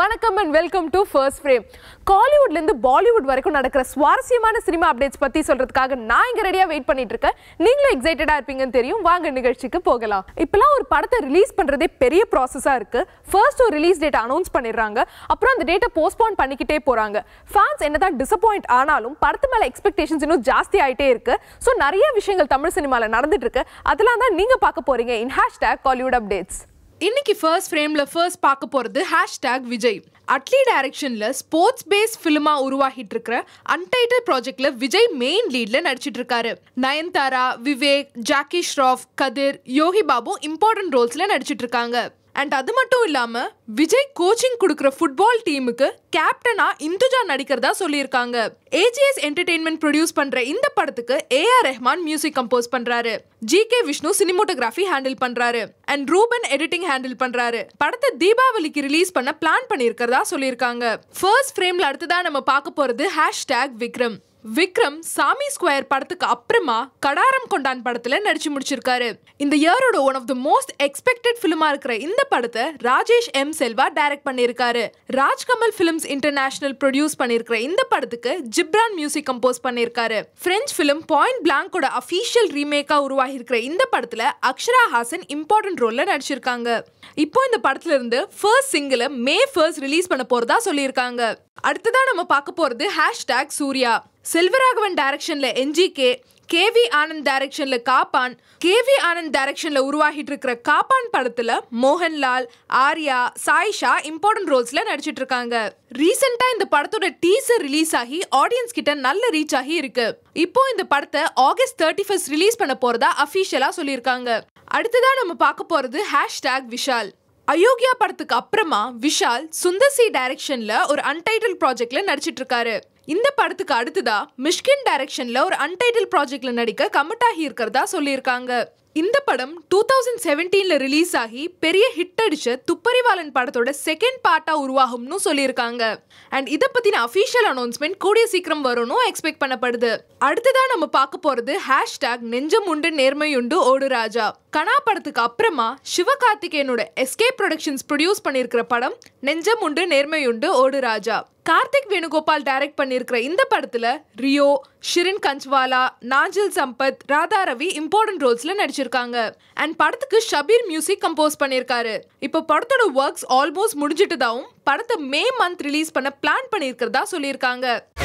வணக்கம் and welcome to first frame காலிவுட்ல இருந்து பாலிவுட் வரைக்கும் நடக்கிற சுவாரஸ்யமான சினிமா அப்டேட்ஸ் பத்தி சொல்றதுக்காக நான் இங்க ரெடியா வெயிட் பண்ணிட்டு இருக்கேன் நீங்களும் எக்ஸைட்டடா இருப்பீங்கன்னு தெரியும் வாங்க நிகழ்ச்சிக்கு போகலாம் இப்பெல்லாம் ஒரு படத்தை ரிலீஸ் பண்றதே பெரிய ப்ராசஸா இருக்கு ஃபர்ஸ்ட் ஒரு ரிலீஸ் டேட் அனௌன்ஸ் பண்ணிடுறாங்க அப்புறம் அந்த டேட்டை போஸ்ட்போன் பண்ணிக்கிட்டே போறாங்க ஃபேன்ஸ் என்னதான் டிசப்பாயிண்ட் ஆனாலும் படத்து மேல எக்ஸ்பெக்டேஷன்ஸ் இன்னும் ஜாஸ்தி ஆயிட்டே இருக்கு ஸோ நிறைய விஷயங்கள் தமிழ் சினிமால நடந்துட்டு இருக்கு அதெல்லாம் தான் நீங்க பார்க்க போறீங்க இன் ஹேஷ்டேக் காலிவுட் அப்டேட்ஸ் இன்னைக்கு ஃபர்ஸ்ட் ஃப்ரேம்ல ஃபர்ஸ்ட் பார்க்க போறது ஹேஷ்டேக் விஜய் அட்லி டைரக்ஷன்ல ஸ்போர்ட்ஸ் பேஸ் ஃபிலிமா உருவாகிட்டு இருக்கிற அன்டைட்டில் ப்ராஜெக்ட்ல விஜய் மெயின் லீட்ல நடிச்சிட்டு இருக்காரு நயன்தாரா விவேக் ஜாக்கி ஷ்ராஃப் கதிர் யோகி பாபு இம்பார்ட்டன்ட் ரோல்ஸ்ல நடிச்சிட்டு இருக்காங்க அண்ட் அது மட்டும் இல்லாம விஜய் கோச்சிங் கொடுக்குற ஃபுட்பால் டீமுக்கு கேப்டனா இந்துஜா நடிக்கிறதா சொல்லியிருக்காங்க ஏஜிஎஸ் என்டர்டெயின்மெண்ட் ப்ரொடியூஸ் பண்ற இந்த படத்துக்கு ஏஆர் ரெஹ்மான் மியூசிக் கம்போஸ் பண்றாரு G K Vishnu cinematography handle பண்றாரு அண்ட் ரூபன் எடிட்டிங் ஹேண்டில் பண்றாரு படத்தை தீபாவளிக்கு ரிலீஸ் பண்ண பிளான் பண்ணியிருக்கிறதா சொல்லியிருக்காங்க ஃபர்ஸ்ட் ஃப்ரேம்ல அடுத்ததா நம்ம பார்க்க போறது ஹேஷ்டேக் விக்ரம் விக்ரம் சாமி ஸ்கொயர் படத்துக்கு அப்புறமா கடாரம் கொண்டான் படத்துல நடிச்சு முடிச்சிருக்காரு இந்த இயரோட one of the most expected ஃபிலிமா இருக்கிற இந்த படத்தை ராஜேஷ் எம் செல்வா டைரக்ட் பண்ணியிருக்காரு ராஜ்கமல் ஃபிலிம்ஸ் இன்டர்நேஷனல் ப்ரொடியூஸ் பண்ணியிருக்கிற இந்த படத்துக்கு ஜிப்ரான் மியூசிக் கம்போஸ் பண்ணியிருக்காரு பிரெஞ்ச் ஃபிலிம் பாயிண்ட் பிளாங்கோட அஃபீஷியல் ரீமேக்கா உருவாகி இருக்கிற இந்த படத்துல அக்ஷரா ஹாசன் இம்பார்ட்டன்ட் ரோல்ல நடிச்சிருக்காங்க இப்போ இந்த படத்துல இருந்து ஃபர்ஸ்ட் சிங்கிளை மே ஃபர்ஸ்ட் ரிலீஸ் பண்ண போறதா சொல்லியிருக்காங்க அடுத்ததா நம்ம பார்க்க போறது ஹேஷ்டேக் சூர்யா செல்வராகவன் டைரக்ஷன்ல என்ஜிகே கேவி ஆனந்த் டைரக்ஷன்ல காப்பான் கேவி ஆனந்த் டைரக்ஷன்ல உருவாகிட்டு இருக்கிற காப்பான் படத்துல மோகன்லால் ஆர்யா சாயிஷா இம்பார்ட்டன்ட் ரோல்ஸ்ல நடிச்சிட்டு இருக்காங்க ரீசெண்டா இந்த படத்தோட டீசர் ரிலீஸ் ஆகி ஆடியன்ஸ் கிட்ட நல்ல ரீச் ஆகி இருக்கு இப்போ இந்த படத்தை ஆகஸ்ட் தேர்ட்டி ஃபர்ஸ்ட் ரிலீஸ் பண்ண போறதா அஃபீஷியலா சொல்லியிருக்காங்க அடுத்ததா நம்ம பார்க்க போறது ஹேஷ்டேக் விஷால் அயோக்கியா படத்துக்கு அப்புறமா விஷால் சுந்தர்சி டைரக்ஷன்ல ஒரு அன்டைட்டில் ப்ராஜெக்ட்ல நடிச்சிட்டு இருக்காரு இந்த படத்துக்கு அடுத்ததா மிஷ்கின் டைரக்ஷன்ல ஒரு அன்டைட்டில் ப்ராஜெக்ட்ல நடிக்க கமிட் ஆகி இருக்கிறதா சொல்லியிருக்காங்க இந்த படம் டூ தௌசண்ட் செவன்டீன்ல ரிலீஸ் ஆகி பெரிய ஹிட் அடிச்ச துப்பறிவாளன் படத்தோட செகண்ட் பார்ட்டா உருவாகும்னு சொல்லியிருக்காங்க அண்ட் இதை பத்தின அஃபீஷியல் அனௌன்ஸ்மெண்ட் கூடிய சீக்கிரம் வரும்னு எக்ஸ்பெக்ட் பண்ணப்படுது அடுத்ததா நம்ம பார்க்க போறது ஹேஷ்டேக் நெஞ்சம் உண்டு நேர்மையுண்டு ஓடு ராஜா கனா படத்துக்கு அப்புறமா சிவகார்த்திகேயனோட எஸ்கேப் ப்ரொடக்ஷன்ஸ் ப்ரொடியூஸ் பண்ணியிருக்கிற படம் நெஞ்சம் உண்டு நேர்மையுண்டு ஓடு ராஜா கார்த்திக் வேணுகோபால் டைரக்ட் பண்ணியிருக்கிற இந்த படத்துல ரியோ ஷிரின் கஞ்ச்வாலா நாஜில் சம்பத் ராதா ரவி இம்பார்ட்டன்ட் ரோல்ஸ்ல நடிச்சிருக்காங்க அண்ட் படத்துக்கு ஷபீர் மியூசிக் கம்போஸ் பண்ணியிருக்காரு இப்போ படத்தோட ஒர்க்ஸ் ஆல்மோஸ்ட் முடிஞ்சிட்டதாவும் படத்தை மே மந்த் ரிலீஸ் பண்ண பிளான் பண்ணியிருக்கிறதா சொல்லியிருக்காங்க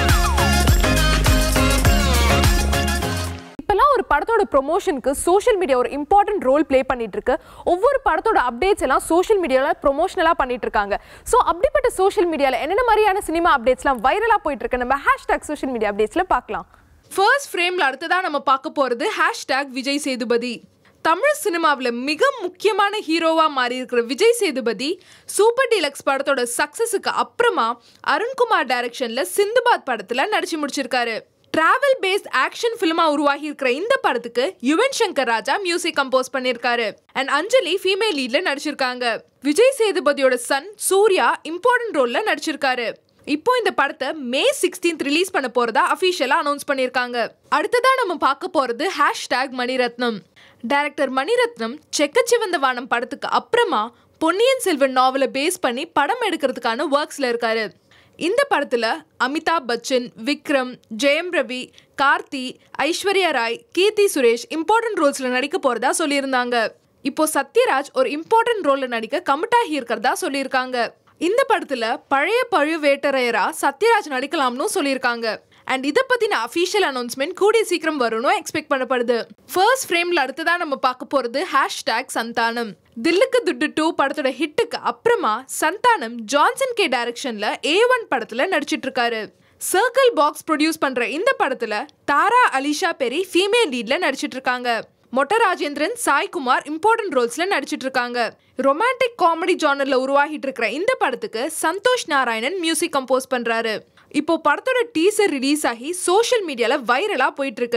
இப்பெல்லாம் ஒரு படத்தோட ப்ரொமோஷனுக்கு சோஷியல் மீடியா ஒரு இம்பார்ட்டன்ட் ரோல் ப்ளே பண்ணிட்டு இருக்கு ஒவ்வொரு படத்தோட அப்டேட்ஸ் எல்லாம் சோஷியல் மீடியாவில் ப்ரொமோஷனலாக பண்ணிட்டு இருக்காங்க ஸோ அப்படிப்பட்ட சோஷியல் மீடியாவில் என்னென்ன மாதிரியான சினிமா அப்டேட்ஸ்லாம் வைரலாக போயிட்டு இருக்கு நம்ம ஹேஷ்டாக் சோஷியல் மீடியா அப்டேட்ஸில் பார்க்கலாம் ஃபர்ஸ்ட் ஃப்ரேம்ல அடுத்ததா நம்ம பார்க்க போறது ஹேஷ்டேக் விஜய் சேதுபதி தமிழ் சினிமாவில் மிக முக்கியமான ஹீரோவா மாறி இருக்கிற விஜய் சேதுபதி சூப்பர் டீலக்ஸ் படத்தோட சக்சஸுக்கு அப்புறமா அருண்குமார் டைரக்ஷன்ல சிந்துபாத் படத்துல நடிச்சு முடிச்சிருக்காரு டிராவல் பேஸ்ட் ஆக்ஷன் ஃபிலிமா உருவாகி இருக்கிற இந்த படத்துக்கு யுவன் சங்கர் ராஜா மியூசிக் கம்போஸ் பண்ணியிருக்காரு அண்ட் அஞ்சலி ஃபீமேல் லீட்ல நடிச்சிருக்காங்க விஜய் சேதுபதியோட சன் சூர்யா இம்பார்ட்டன்ட் ரோல்ல நடிச்சிருக்காரு இப்போ இந்த படத்தை மே சிக்ஸ்டீன்த் ரிலீஸ் பண்ண போறதா அஃபீஷியலா அனௌன்ஸ் பண்ணியிருக்காங்க அடுத்ததா நம்ம பார்க்க போறது ஹேஷ்டேக் மணிரத்னம் டைரக்டர் மணிரத்னம் செக்கச்சிவந்த வானம் படத்துக்கு அப்புறமா பொன்னியின் செல்வன் நாவலை பேஸ் பண்ணி படம் எடுக்கிறதுக்கான ஒர்க்ஸ்ல இருக்காரு இந்த படத்துல அமிதாப் பச்சன் விக்ரம் ஜெயம் ரவி கார்த்தி ஐஸ்வர்யா ராய் கீர்த்தி சுரேஷ் இம்பார்ட்டன்ட் ரோல்ஸ்ல நடிக்க போறதா சொல்லியிருந்தாங்க இப்போ சத்யராஜ் ஒரு இம்பார்ட்டன்ட் ரோல்ல நடிக்க கமிட் ஆகி இருக்கிறதா சொல்லியிருக்காங்க இந்த படத்துல பழைய பழுவேட்டரையரா சத்யராஜ் நடிக்கலாம்னு சொல்லியிருக்காங்க அண்ட் இதை பத்தின அஃபீஷியல் அனௌன்ஸ்மெண்ட் கூடிய சீக்கிரம் வரும்னு எக்ஸ்பெக்ட் பண்ணப்படுது ஃபர்ஸ்ட் ஃப்ரேம்ல அடுத்ததா நம்ம பார்க்க போறது ஹேஷ்டேக் சந்தானம் தில்லுக்கு துட்டு டூ படத்தோட ஹிட்டுக்கு அப்புறமா சந்தானம் ஜான்சன் கே டைரக்ஷன்ல ஏ ஒன் படத்துல நடிச்சிட்டு இருக்காரு சர்க்கிள் பாக்ஸ் ப்ரொடியூஸ் பண்ற இந்த படத்துல தாரா அலிஷா பெரி ஃபீமேல் லீட்ல நடிச்சிட்டு இருக்காங்க மொட்ட ராஜேந்திரன் சாய்குமார் இம்பார்ட்டன்ட் ரோல்ஸ்ல நடிச்சிட்டு இருக்காங்க ரொமான்டிக் காமெடி ஜானர்ல உருவாகிட்டு இருக்கிற இந்த படத்துக்கு சந்தோஷ் நாராயணன் மியூசிக் கம்போஸ் பண்றாரு இப்போ படத்தோட டீசர் ரிலீஸ் ஆகி சோஷியல் மீடியால வைரலா போயிட்டு இருக்கு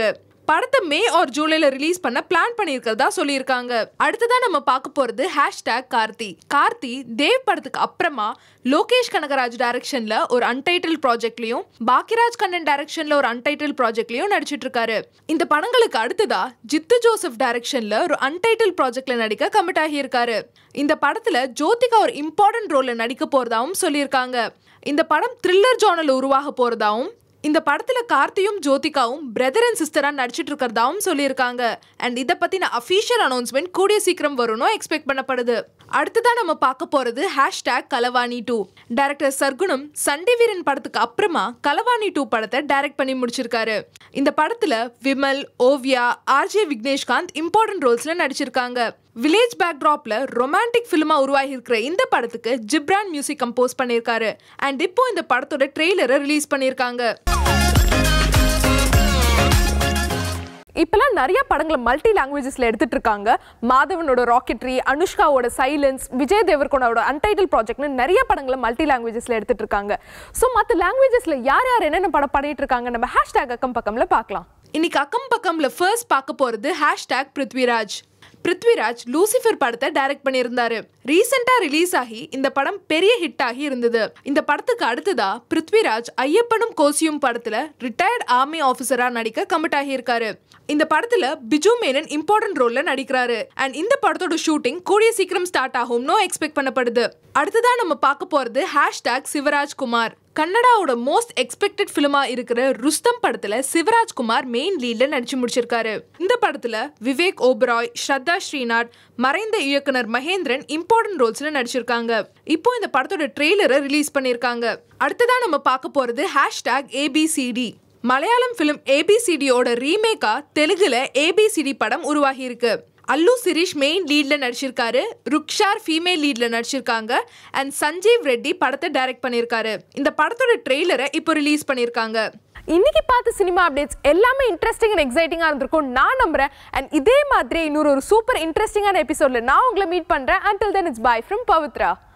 படத்தை மே ஆர் ஜூலைல ரிலீஸ் பண்ண பிளான் பண்ணியிருக்கிறதா சொல்லியிருக்காங்க அடுத்ததா நம்ம பார்க்க போறது ஹேஷ்டேக் கார்த்தி கார்த்தி தேவ் படத்துக்கு அப்புறமா லோகேஷ் கனகராஜ் டைரக்ஷன்ல ஒரு அன்டைட்டில் ப்ராஜெக்ட்லயும் பாக்கியராஜ் கண்ணன் டைரக்ஷன்ல ஒரு அன்டைட்டில் ப்ராஜெக்ட்லயும் நடிச்சிட்டு இருக்காரு இந்த படங்களுக்கு அடுத்ததா ஜித்து ஜோசப் டைரக்ஷன்ல ஒரு அன்டைட்டில் ப்ராஜெக்ட்ல நடிக்க கமிட் ஆகியிருக்காரு இந்த படத்துல ஜோதிகா ஒரு இம்பார்ட்டன்ட் ரோல்ல நடிக்க போறதாவும் சொல்லியிருக்காங்க இந்த படம் த்ரில்லர் ஜானல் உருவாக போறதாவும் இந்த படத்துல கார்த்தியும் ஜோதிகாவும் பிரதர் அண்ட் சிஸ்டரா நடிச்சிட்டு இருக்கிறதாவும் சொல்லியிருக்காங்க அண்ட் இதை பத்தின அஃபீஷியல் அனௌன்ஸ்மெண்ட் கூடிய சீக்கிரம் வரும்னு எக்ஸ்பெக்ட் பண்ணப்படுது அடுத்ததா நம்ம பார்க்க போறது hashtag Kalavani two director Sarkunam Sandi Veeran படத்துக்கு அப்புறமா கலவாணி டூ படத்தை டைரக்ட் பண்ணி முடிச்சிருக்காரு இந்த படத்துல விமல் ஓவியா ஆர்ஜே விக்னேஷ்காந்த் இம்பார்ட்டன்ட் ரோல்ஸ்ல நடிச்சிருக்காங்க வில்லேஜ் பேக்ட்ராப்ல ரொமான்டிக் ஃபிலிமா உருவாகி இருக்கிற இந்த படத்துக்கு ஜிப்ரான் மியூசிக் கம்போஸ் பண்ணியிருக்காரு அண்ட் இப்போ இந்த படத்தோட ட்ரெய்லரை ரிலீஸ் பண்ணியிருக்காங்க இப்பெல்லாம் நிறைய படங்களை மல்டி லாங்குவேஜஸ்ல எடுத்துட்டு இருக்காங்க மாதவனோட ராக்கெட்ரி அனுஷ்காவோட சைலன்ஸ் விஜய் தேவர்கோனோட அன்டைட்டில் ப்ராஜெக்ட்னு நிறைய படங்களை மல்டி லாங்குவேஜஸ்ல எடுத்துட்டு இருக்காங்க ஸோ மற்ற லாங்குவேஜஸ்ல யார் யார் என்னென்ன படம் பண்ணிட்டு இருக்காங்க நம்ம ஹேஷ்டேக் அக்கம் பக்கம்ல பார்க்கலாம் இன்னைக்கு அக்கம் பக்கம்ல ஃபர்ஸ்ட் பார்க்க போறது ஹேஷ்டேக் பிருத்விராஜ் பிருத்விராஜ் லூசிஃபர் படத்தை டைரக்ட் பண்ணியிருந்தாரு ரீசெண்டா ரிலீஸ் ஆகி இந்த படம் பெரிய ஹிட் ஆகி இருந்தது இந்த படத்துக்கு அடுத்ததா பிருத்விராஜ் ஐயப்பனும் கோசியும் படத்துல ரிட்டையர்ட் ஆர்மி ஆபீசரா நடிக்க கமிட் ஆகியிருக்காரு இந்த படத்துல பிஜு மேனன் இம்பார்ட்டன்ட் ரோல்ல நடிக்கிறாரு அண்ட் இந்த படத்தோட ஷூட்டிங் கூடிய சீக்கிரம் ஸ்டார்ட் ஆகும்னு எக்ஸ்பெக்ட் பண்ணப்படுது அடுத்ததா நம்ம பார்க்க போறது ஹேஷ்டேக் சிவராஜ் குமார் கன்னடாவோட மோஸ்ட் எக்ஸ்பெக்டட் ஃபிலிமா இருக்கிற ருஸ்தம் படத்துல சிவராஜ் குமார் மெயின் லீட்ல நடிச்சு முடிச்சிருக்காரு இந்த படத்துல விவேக் ஓபராய் ஸ்ரத்தா ஸ்ரீநாத் மறைந்த இயக்குனர் மகேந்திரன் இம்பார்ட்டன்ட் ரோல்ஸ்ல நடிச்சிருக்காங்க இப்போ இந்த படத்தோட ட்ரெய்லரை ரிலீஸ் பண்ணியிருக்காங்க அடுத்ததா நம்ம பார்க்க போறது ஹேஷ்டேக் ஏபிசிடி மலையாளம் ஃபிலிம் ஏபிசிடியோட ரீமேக்கா தெலுங்குல ஏபிசிடி படம் உருவாகி இருக்கு அல்லு சிரீஷ் மெயின் லீட்ல நடிச்சிருக்காரு ருக்ஷார் ஃபீமேல் லீட்ல நடிச்சிருக்காங்க அண்ட் சஞ்சீவ் ரெட்டி படத்தை டைரக்ட் பண்ணியிருக்காரு இந்த படத்தோட ட்ரெய்லரை இப்போ ரிலீஸ் பண்ணியிருக்காங்க இன்னைக்கு பார்த்த சினிமா அப்டேட்ஸ் எல்லாமே இன்ட்ரெஸ்டிங் அண்ட் எக்ஸைட்டிங்காக இருந்திருக்கும் நான் நம்புறேன் அண்ட் இதே மாதிரி இன்னொரு ஒரு சூப்பர் இன்ட்ரெஸ்டிங்கான எபிசோட்ல நான் உங்களை மீட் பண்றேன் until then it's bye from Pavithra